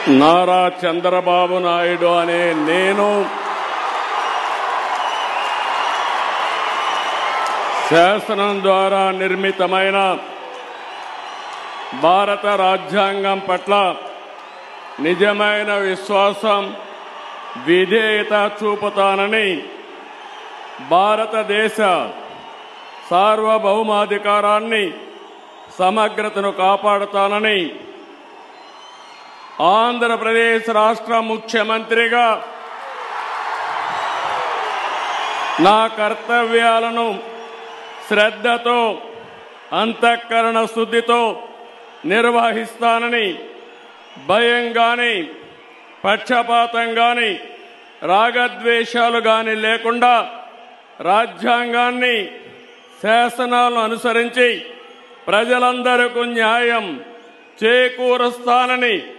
నారా చంద్రబాబు నాయుడు అనే నేను శాసనం ద్వారా నిర్మితమైన భారత రాజ్యాంగం పట్ల నిజమైన విశ్వాసం విధేయత చూపుతానని భారతదేశ సార్వభౌమాధికారాన్ని సమగ్రతను కాపాడుతానని ఆంధ్రప్రదేశ్ రాష్ట్ర ముఖ్యమంత్రిగా నా కర్తవ్యాలను శ్రద్ధతో అంతఃకరణ శుద్ధితో నిర్వహిస్తానని భయం గాని పక్షపాతం గాని రాగద్వేషాలు గాని లేకుండా రాజ్యాంగాన్ని శాసనాలను అనుసరించి ప్రజలందరకు న్యాయం చేకూరుస్తానని